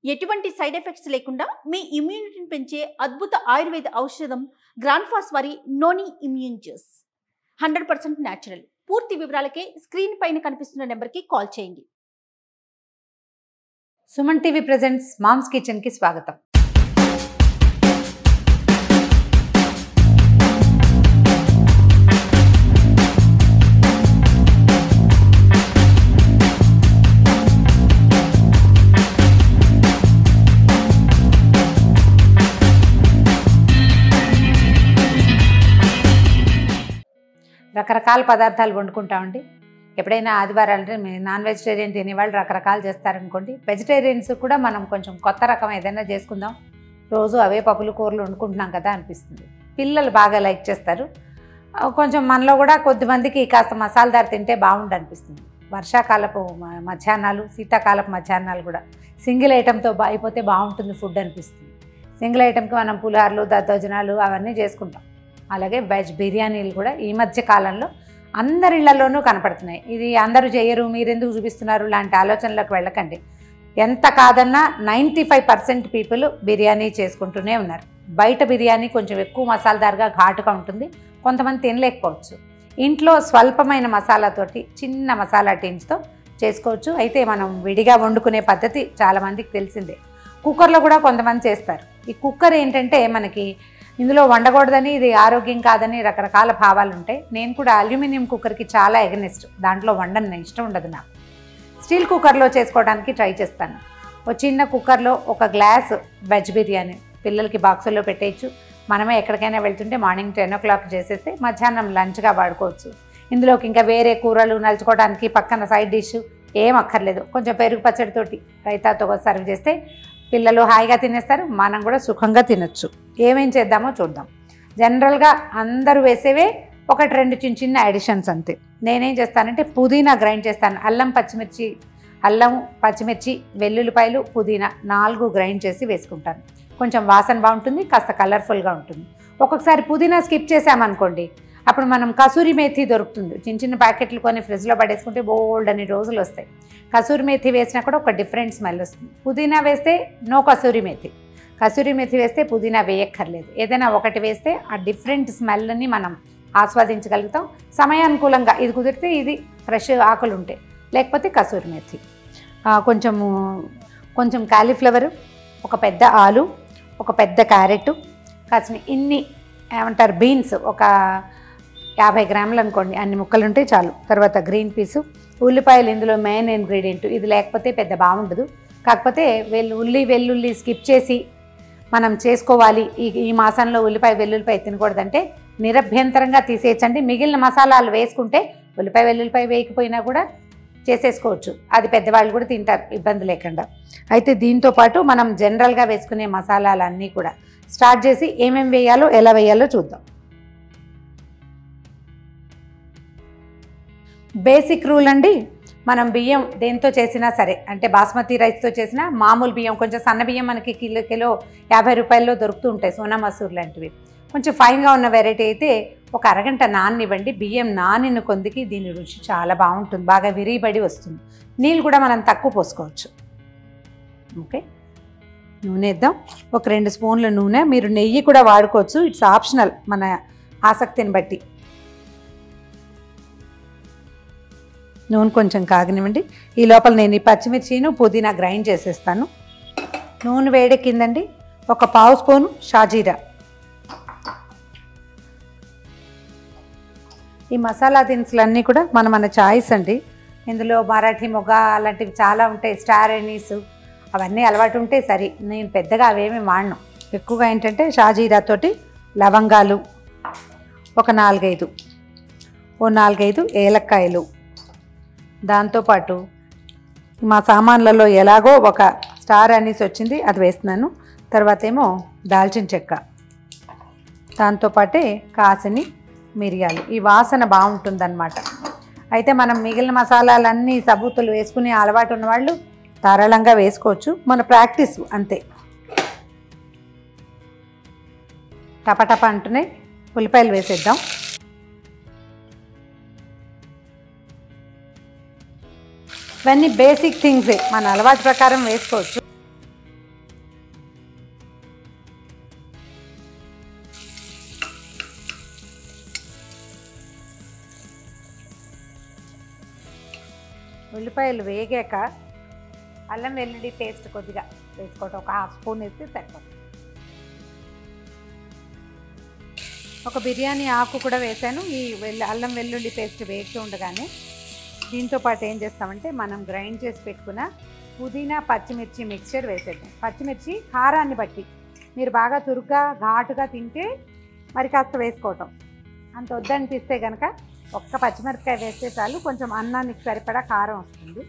ఎటువంటి side effects లేకుండా మీ ఇమ్యూనిటీని పెంచే అద్భుత ఆయుర్వేద ఔషధం గ్రాన్ఫాస్ వారి noni immune juice hundred percent natural పూర్తి వివరాలకే స్క్రీన్ పైన కనిపిస్తున్న నెంబర్కి కాల్ చేయండి సుమన్ టీవీ ప్రెజెంట్స్ మామ్స్ కిచెన్కి స్వాగతం రకరకాల పదార్థాలు వండుకుంటామండి ఎప్పుడైనా ఆదివారాలు అంటే మీ నాన్ వెజిటేరియన్ తినేవాళ్ళు రకరకాలు చేస్తారనుకోండి వెజిటేరియన్స్ కూడా మనం కొంచెం కొత్త రకం ఏదైనా చేసుకుందాం రోజు అవే పప్పులు కూరలు వండుకుంటున్నాం కదా అనిపిస్తుంది పిల్లలు బాగా లైక్ చేస్తారు ఆ, కొంచెం మనలో కూడా కొద్దిమందికి కాస్త మసాలదార తింటే బాగుండు అనిపిస్తుంది వర్షాకాలపు మ- మధ్యాహ్నాలు శీతాకాలపు మధ్యాహ్నాలు కూడా సింగిల్ ఐటెంతో బా అయిపోతే బాగుంటుంది ఫుడ్ అనిపిస్తుంది సింగిల్ ఐటెంకి మనం పులిహార్లు దద్దోజనాలు అవన్నీ చేసుకుంటాం అలాగే వెజ్ బిర్యానీలు కూడా ఈ మధ్య కాలంలో అందరి ఇళ్లలోనూ కనపడుతున్నాయి ఇది అందరూ చేయరు మీరెందుకు చూపిస్తున్నారు లాంటి ఆలోచనలకు వెళ్ళకండి ఎంత కాదన్నా ninety five percent people biryani చేసుకుంటూనే ఉన్నారు బయట బిర్యానీ కొంచెం ఎక్కువ మసాలాదారుగా ఘాటుగా ఉంటుంది కొంతమంది తినలేకపోవచ్చు ఇంట్లో స్వల్పమైన మసాలాతోటి చిన్న మసాలా టీమ్స్తో చేసుకోవచ్చు అయితే మనం విడిగా వండుకునే పద్ధతి చాలామందికి తెలిసిందే కుక్కర్లో కూడా కొంతమంది చేస్తారు ఈ కుక్కర్ ఏంటంటే మనకి ఇందులో వండకూడదని ఇది ఆరోగ్యం కాదని రకరకాల భావాలు ఉంటాయి నేను కూడా అల్యూమినియం కుక్కర్కి చాలా ఎగనిస్ట్ దాంట్లో వండను నేను ఇష్టం ఉండదు నాకు స్టీల్ కుక్కర్లో చేసుకోవడానికి ట్రై చేస్తాను ఒక చిన్న కుక్కర్లో ఒక గ్లాస్ వెజ్ బిర్యానీ పిల్లలకి బాక్సుల్లో పెట్టేయచ్చు మనమే ఎక్కడికైనా వెళ్తుంటే మార్నింగ్ టెన్ ఓ క్లాక్ చేసేస్తే మధ్యాహ్నం లంచ్గా వాడుకోవచ్చు ఇందులోకి ఇంకా వేరే కూరలు నలుచుకోవడానికి పక్కన సైడ్ డిష్ ఏం అక్కర్లేదు కొంచెం పెరుగు పచ్చడితోటి రైతాతో సర్వ్ చేస్తే పిల్లలు హాయిగా తినేస్తారు మనం కూడా సుఖంగా తినొచ్చు ఏమేం చేద్దామో చూద్దాం జనరల్గా అందరూ వేసేవే ఒకటి రెండు చిన్న చిన్న అడిషన్స్ అంతే నేనేం చేస్తానంటే పుదీనా గ్రైండ్ చేస్తాను అల్లం పచ్చిమిర్చి అల్లం పచ్చిమిర్చి వెల్లుల్లిపాయలు పుదీనా నాలుగు గ్రైండ్ చేసి వేసుకుంటాను కొంచెం వాసన బాగుంటుంది కాస్త కలర్ఫుల్గా ఉంటుంది ఒక్కొక్కసారి పుదీనా స్కిప్ చేసామనుకోండి అప్పుడు మనం కసూరి మేథి దొరుకుతుంది చిన్న చిన్న ప్యాకెట్లు కొని ఫ్రిడ్జ్లో పడేసుకుంటే బోల్డ్ అని రోజులు వస్తాయి కసూరి మేథి వేసినా కూడా ఒక డిఫరెంట్ స్మెల్ వస్తుంది పుదీనా వేస్తే నో కసూరి మేథి కసూరి మేథి వేస్తే పుదీనా వేయక్కర్లేదు ఏదైనా ఒకటి వేస్తే ఆ డిఫరెంట్ స్మెల్ని మనం ఆస్వాదించగలుగుతాం సమయానుకూలంగా ఇది కుదిరితే ఇది ఫ్రెష్ ఆకులు ఉంటాయి లేకపోతే కసూరి మేథి ఆ, కొంచెము కొంచెం కాలీఫ్లవరు ఒక పెద్ద ఆలు ఒక పెద్ద క్యారెట్ కాసిన ఇన్ని ఏమంటారు బీన్స్ ఒక యాభై గ్రాములు అనుకోండి అన్ని ముక్కలు ఉంటే చాలు తర్వాత గ్రీన్ పీసు ఉల్లిపాయలు ఇందులో మెయిన్ ఇంగ్రీడియంట్ ఇది లేకపోతే పెద్ద బాగుండదు కాకపోతే వెల్లు ఉల్లి వెల్లుల్లి స్కిప్ చేసి మనం చేసుకోవాలి ఈ ఈ మాసంలో ఉల్లిపాయ వెల్లుల్లిపాయ తినకూడదంటే నిరభ్యంతరంగా తీసేయచ్చండి మిగిలిన మసాలాలు వేసుకుంటే ఉల్లిపాయ వెల్లుల్లిపాయ వేయకపోయినా కూడా చేసేసుకోవచ్చు అది పెద్దవాళ్ళు కూడా తింటారు ఇబ్బంది లేకుండా అయితే దీంతో పాటు మనం జనరల్గా వేసుకునే మసాలాలన్నీ కూడా స్టార్ట్ చేసి ఏమేం వేయాలో ఎలా వేయాలో చూద్దాం బేసిక్ రూల్ అండి మనం బియ్యం దేంతో చేసినా సరే అంటే బాస్మతి రైస్తో చేసినా మామూలు బియ్యం కొంచెం సన్న బియ్యం మనకి కిలో కిలో యాభై రూపాయల్లో దొరుకుతూ ఉంటాయి సోనా మసూర్ లాంటివి కొంచెం ఫైన్గా ఉన్న వెరైటీ అయితే ఒక అరగంట నాననివ్వండి బియ్యం నానిన కొందికి దీని రుచి చాలా బాగుంటుంది బాగా విరిగిబడి వస్తుంది నీళ్ళు కూడా మనం తక్కువ పోసుకోవచ్చు ఓకే నూనె వేద్దాం ఒక రెండు స్పూన్ల నూనె మీరు నెయ్యి కూడా వాడుకోవచ్చు ఇట్స్ ఆప్షనల్ మన ఆసక్తిని బట్టి నూనె కొంచెం కాగనివ్వండి ఈ లోపల నేను ఈ పచ్చిమిర్చిను పుదీనా గ్రైండ్ చేసేస్తాను నూనె వేడెక్కిందండి ఒక పావు స్పూను షాజీరా ఈ మసాలా దినుసులన్నీ కూడా మన మన చాయిస్ అండి ఇందులో మరాఠీ మొగ అలాంటివి చాలా ఉంటాయి స్టార్ ఎనీస్ అవన్నీ అలవాటు ఉంటే సరి నేను పెద్దగా అవేమి వాడను ఎక్కువగా ఏంటంటే షాజీరాతోటి లవంగాలు ఒక నాలుగైదు ఓ నాలుగైదు ఏలక్కాయలు దాంతోపాటు మా సామాన్లలో ఎలాగో ఒక స్టార్ అనీస్ వచ్చింది అది వేస్తున్నాను తర్వాత ఏమో దాల్చిన చెక్క దాంతోపాటే కాసిని మిరియాలు ఈ వాసన బాగుంటుందన్నమాట అయితే మనం మిగిలిన మసాలాలన్నీ సబూతులు వేసుకునే అలవాటు ఉన్నవాళ్ళు ధారాళంగా వేసుకోవచ్చు మన ప్రాక్టీస్ అంతే టపటప అంటూనే ఉల్లిపాయలు వేసేద్దాం ఇవన్నీ బేసిక్ థింగ్సే మన అలవాటు ప్రకారం వేసుకోవచ్చు ఉల్లిపాయలు వేగాక అల్లం వెల్లుల్లి పేస్ట్ కొద్దిగా వేసుకోవటం ఒక హాఫ్ స్పూన్ వేస్తే సరిపోతుంది ఒక బిర్యానీ ఆకు కూడా వేసాను ఈ వెల్లు అల్లం వెల్లుల్లి పేస్ట్ వేగుతూ ఉండగానే దీంతో పాటు ఏం చేస్తామంటే మనం గ్రైండ్ చేసి పెట్టుకున్న పుదీనా పచ్చిమిర్చి మిక్చర్ వేసేద్దాం పచ్చిమిర్చి కారాన్ని బట్టి మీరు బాగా చురుగ్గా ఘాటుగా తింటే మరి కాస్త వేసుకోవటం అంత వద్దనిపిస్తే కనుక ఒక్క పచ్చిమిరపకాయ వేస్తే చాలు కొంచెం అన్నానికి సరిపడా కారం వస్తుంది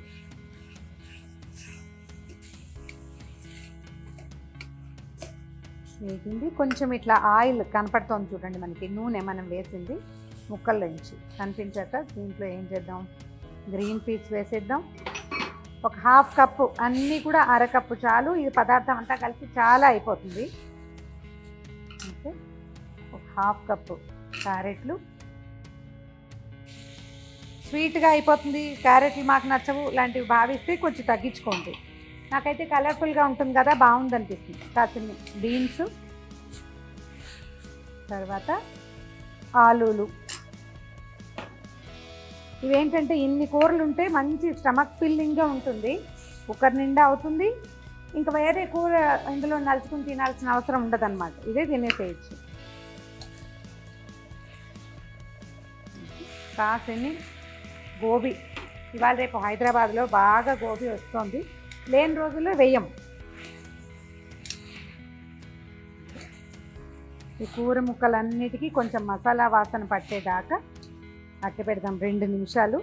వేగింది కొంచెం ఇట్లా ఆయిల్ కనపడుతోంది చూడండి మనకి నూనె మనం వేసింది ముక్కల్లోంచి కనిపించాక దీంట్లో ఏం చేద్దాం గ్రీన్ పీస్ వేసేద్దాం ఒక హాఫ్ కప్పు అన్నీ కూడా అరకప్పు చాలు ఈ పదార్థం అంతా కలిపి చాలా అయిపోతుంది ఓకే ఒక హాఫ్ కప్పు క్యారెట్లు స్వీట్గా అయిపోతుంది క్యారెట్లు మాకు నచ్చవు లాంటివి భావిస్తే కొంచెం తగ్గించుకోండి నాకైతే కలర్ఫుల్గా ఉంటుంది కదా బాగుంది అనిపిస్తుంది కాసిన బీన్స్ తర్వాత ఆలూలు ఇవేంటంటే ఇన్ని కూరలు ఉంటే మంచి స్టమక్ ఫిల్లింగ్గా ఉంటుంది కుక్కర్ నిండా అవుతుంది ఇంకా వేరే కూర ఇందులో నలుచుకుని తినాల్సిన అవసరం ఉండదన్నమాట ఇదే తినేసేయచ్చు కాసిని గోబీ ఇవాళ రేపు హైదరాబాద్లో బాగా గోబీ వస్తుంది లేని రోజుల్లో వేయం ఈ కూర ముక్కలన్నిటికీ కొంచెం మసాలా వాసన పట్టేదాకా అట్టి పెడదాం రెండు నిమిషాలు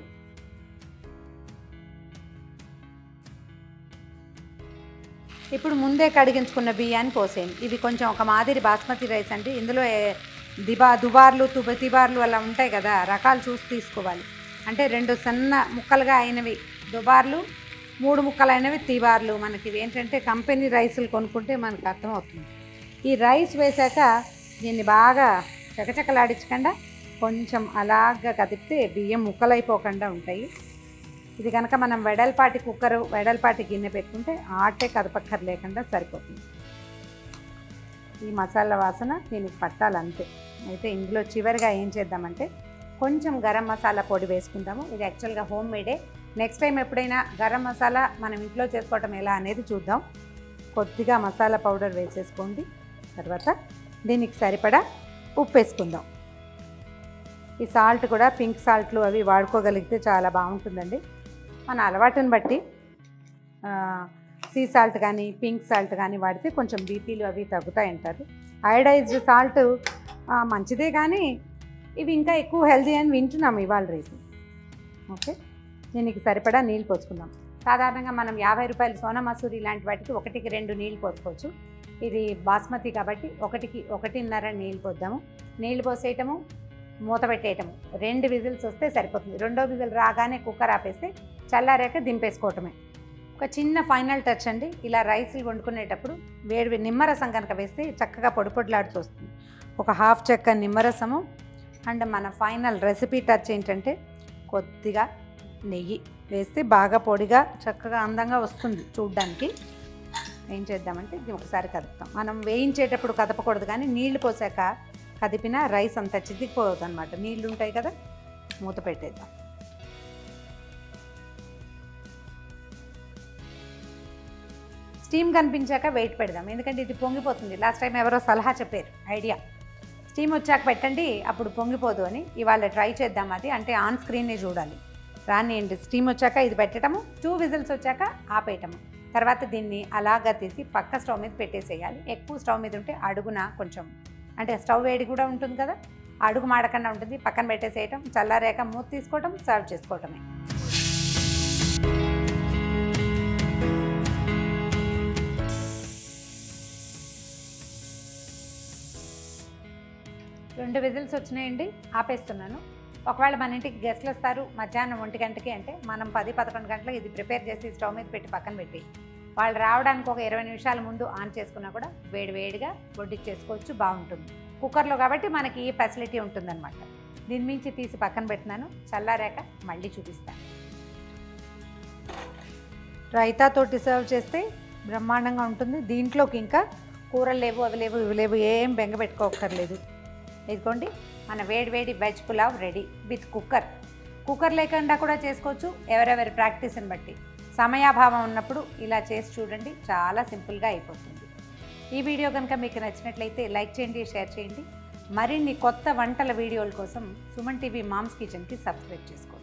ఇప్పుడు ముందే కడిగించుకున్న బియ్యాన్ని పోసేయండి ఇవి కొంచెం ఒక మాదిరి బాస్మతి రైస్ అండి ఇందులో ఏ- దిబా దుబార్లు తుబ తిబార్లు అలా ఉంటాయి కదా రకాలు చూసి తీసుకోవాలి అంటే రెండు సన్న ముక్కలుగా అయినవి దుబార్లు మూడు ముక్కలు అయినవి తిబార్లు మనకి ఇవి ఏంటంటే కంపెనీ రైసులు కొనుక్కుంటే మనకు అర్థమవుతుంది ఈ రైస్ వేశాక దీన్ని బాగా చకచకలాడించకుండా కొంచెం అలాగా కదిపితే బియ్యం ముక్కలైపోకుండా ఉంటాయి ఇది కనుక మనం వెడల్పాటి కుక్కరు వెడల్పాటి గిన్నె పెట్టుకుంటే ఆటే కదపక్కర్లేకుండా సరిపోతుంది ఈ మసాలా వాసన దీనికి పట్టాలంతే అయితే ఇందులో చివరిగా ఏం చేద్దామంటే కొంచెం గరం మసాలా పొడి వేసుకుంటాము ఇది యాక్చువల్గా హోమ్ మేడే నెక్స్ట్ టైం ఎప్పుడైనా గరం మసాలా మనం ఇంట్లో చేసుకోవటం ఎలా అనేది చూద్దాం కొద్దిగా మసాలా పౌడర్ వేసేసుకోండి తర్వాత దీనికి సరిపడా ఉప్పు వేసుకుందాం ఈ సాల్ట్ కూడా పింక్ సాల్ట్లు అవి వాడుకోగలిగితే చాలా బాగుంటుందండి మన అలవాటుని బట్టి ఆ, సీ సాల్ట్ కానీ పింక్ సాల్ట్ కానీ వాడితే కొంచెం బీపీలు అవి తగ్గుతాయి అంటారు అయోడైజ్డ్ సాల్ట్ ఆ, మంచిదే కానీ ఇవి ఇంకా ఎక్కువ హెల్దీ అని వింటున్నాం ఇవాళ రేపు ఓకే దీనికి సరిపడా నీళ్ళు పోసుకుందాం సాధారణంగా మనం యాభై రూపాయలు సోనా మసూరి ఇలాంటి వాటికి ఒకటికి రెండు నీళ్ళు పోసుకోవచ్చు ఇది బాస్మతి కాబట్టి ఒకటికి ఒకటిన్నర నీళ్ళు పోద్దాము నీళ్ళు పోసేయటము మూత పెట్టేయటము రెండు విజిల్స్ వస్తే సరిపోతుంది రెండో విజిల్ రాగానే కుక్కర్ ఆపేస్తే చల్లారాక దింపేసుకోవటమే ఒక చిన్న ఫైనల్ టచ్ అండి ఇలా రైస్లు వండుకునేటప్పుడు వేడి నిమ్మరసం కనుక వేస్తే చక్కగా పొడి పొడిలాడుతూ వస్తుంది ఒక హాఫ్ చెక్క నిమ్మరసము అండ్ మన ఫైనల్ రెసిపీ టచ్ ఏంటంటే కొద్దిగా నెయ్యి వేస్తే బాగా పొడిగా చక్కగా అందంగా వస్తుంది చూడ్డానికి ఏం చేద్దామంటే ఇది ఒకసారి కదుపుతాం మనం వేయించేటప్పుడు కదపకూడదు కానీ నీళ్లు పోసాక కదిపిన రైస్ అంతా చితికిపోదు అనమాట నీళ్లు ఉంటాయి కదా మూత పెట్టేద్దాం స్టీమ్ కనిపించాక వెయిట్ పెడదాం ఎందుకంటే ఇది పొంగిపోతుంది లాస్ట్ టైం ఎవరో సలహా చెప్పారు ఐడియా స్టీమ్ వచ్చాక పెట్టండి అప్పుడు పొంగిపోదు అని ఇవాళ ట్రై చేద్దాం అది అంటే ఆన్ స్క్రీన్నే చూడాలి రానియండి స్టీమ్ వచ్చాక ఇది పెట్టడము టూ విజిల్స్ వచ్చాక ఆపేయటము తర్వాత దీన్ని అలాగా తీసి పక్క స్టవ్ మీద పెట్టేసేయాలి ఎక్కువ స్టవ్ మీద ఉంటే అడుగున కొంచెం అంటే స్టవ్ వేడి కూడా ఉంటుంది కదా అడుగు మాడకుండా ఉంటుంది పక్కన పెట్టేసేయటం చల్లారాక మూత తీసుకోవటం సర్వ్ చేసుకోవటమే రెండు విజిల్స్ వచ్చినాయండి ఆపేస్తున్నాను ఒకవేళ మన ఇంటికి గెస్ట్లు వస్తారు మధ్యాహ్నం ఒంటి గంటకి అంటే మనం పది పదకొండు గంటలకు ఇది ప్రిపేర్ చేసి స్టవ్ మీద పెట్టి పక్కన పెట్టి వాళ్ళు రావడానికి ఒక ఇరవై నిమిషాల ముందు ఆన్ చేసుకున్నా కూడా వేడి వేడిగా వడ్డిచ్చేసుకోవచ్చు బాగుంటుంది కుక్కర్లో కాబట్టి మనకి ఈ ఫెసిలిటీ ఉంటుందన్నమాట దీని మించి తీసి పక్కన పెట్టినాను చల్లారాక మళ్ళీ చూపిస్తాను రైతాతోటి సర్వ్ చేస్తే బ్రహ్మాండంగా ఉంటుంది దీంట్లోకి ఇంకా కూరలు లేవు అవి లేవు ఇవి లేవు ఏం బెంగ పెట్టుకోక్కర్లేదు ఇదిగోండి మన వేడి వేడి veg pulao ready with cooker cooker లేకుండా కూడా చేసుకోవచ్చు ఎవరెవరి ప్రాక్టీస్ని బట్టి సమయాభావం ఉన్నప్పుడు ఇలా చేసి చూడండి చాలా సింపుల్గా అయిపోతుంది ఈ వీడియో కనుక మీకు నచ్చినట్లయితే లైక్ చేయండి షేర్ చేయండి మరిన్ని కొత్త వంటల వీడియోల కోసం సుమన్ టీవీ మామ్స్ కిచెన్కి సబ్స్క్రైబ్ చేసుకోండి